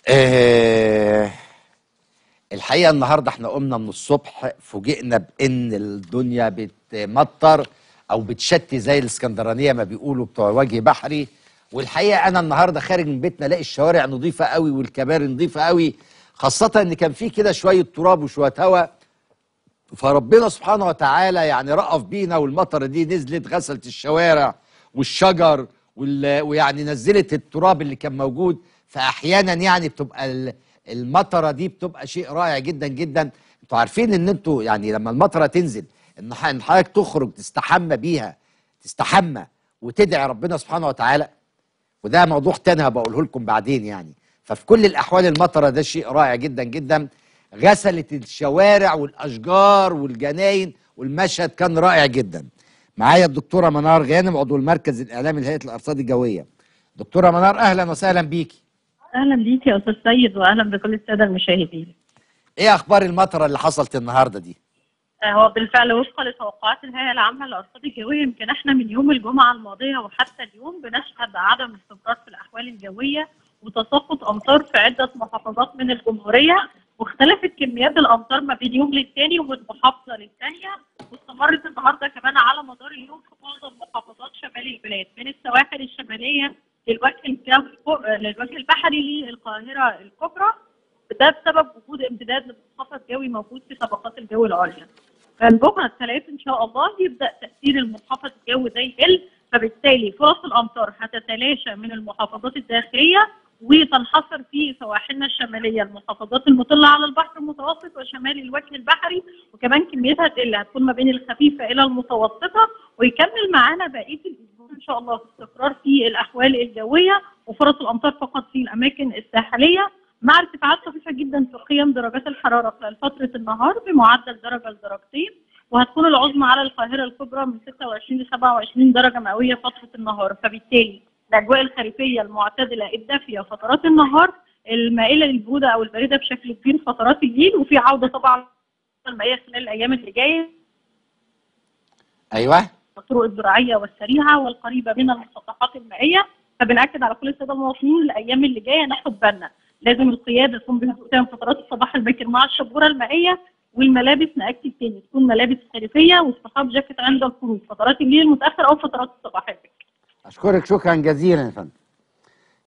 آه الحقيقه النهارده احنا قمنا من الصبح فوجئنا بان الدنيا بتمطر او بتشتي زي الاسكندرانيه ما بيقولوا بتوع وجه بحري والحقيقه انا النهارده خارج من بيتنا الاقي الشوارع نظيفه قوي والكباري نظيفه قوي خاصه ان كان في كده شويه تراب وشويه هواء فربنا سبحانه وتعالى يعني رأف بينا والمطره دي نزلت غسلت الشوارع والشجر وال... ويعني نزلت التراب اللي كان موجود فاحيانا يعني بتبقى ال- المطره دي بتبقى شيء رائع جدا جدا انتوا عارفين ان انتوا يعني لما المطره تنزل ان ح- إن حضرتك تخرج تستحمى بيها تستحمى وتدعي ربنا سبحانه وتعالى وده موضوع تاني هبقوله لكم بعدين يعني ففي كل الاحوال المطره ده شيء رائع جدا جدا غسلت الشوارع والاشجار والجناين والمشهد كان رائع جدا معايا الدكتوره منار غانم عضو المركز الاعلامي لهيئه الارصاد الجويه دكتوره منار اهلا وسهلا بيكي اهلا بيك يا استاذ سيد واهلا بكل الساده المشاهدين ايه اخبار المطره اللي حصلت النهارده دي آه، هو بالفعل وفقا لتوقعات الهيئه العامه للارصاد الجويه يمكن احنا من يوم الجمعه الماضيه وحتى اليوم بنشهد عدم استقرار في الاحوال الجويه وتساقط امطار في عده محافظات من الجمهوريه واختلفت كميات الامطار ما بين يوم للتاني ومن محافظه للتانيه واستمرت النهارده كمان على مدار اليوم في معظم محافظات شمال البلاد من السواحل الشماليه للوجه الجوي للوجه البحري للقاهره الكبرى ده بسبب وجود امتداد لمنخفض جوي موجود في طبقات الجو العليا. كان بكره الثلاث ان شاء الله يبدا تاثير المنخفض الجوي ده يقل فبالتالي فرص الامطار هتتلاشى من المحافظات الداخليه وتنحصر في سواحلنا الشماليه المحافظات المطله على البحر المتوسط وشمال الوجه البحري وكمان كميتها تقل هتكون ما بين الخفيفه الى المتوسطه ويكمل معانا بقيه الاسبوع ان شاء الله في استقرار في الاحوال الجويه وفرص الامطار فقط في الاماكن الساحليه مع ارتفاعات خفيفه جدا في قيم درجات الحراره خلال فتره النهار بمعدل درجه لدرجتين وهتكون العظمى على القاهره الكبرى من 26 ل 27 درجه مئويه فتره النهار فبالتالي الاجواء الخريفيه المعتدله الدافيه فترات النهار المائله للبروده او البارده بشكل كبير فترات الليل وفي عوده طبعا المائيه خلال الايام اللي جايه ايوه الطرق الزراعيه والسريعه والقريبه من المسطحات المائيه فبنأكد على كل الساده المواطنين الايام اللي جايه ناخد بالنا لازم القياده تكون بهدوء تام فترات الصباح الباكر مع الشبوره المائيه والملابس نأكد تاني تكون ملابس خريفيه واصطحاب جاكيت عند الخروج فترات الليل المتاخر او فترات الصباح الباكر اشكرك شكرا جزيلا يا فندم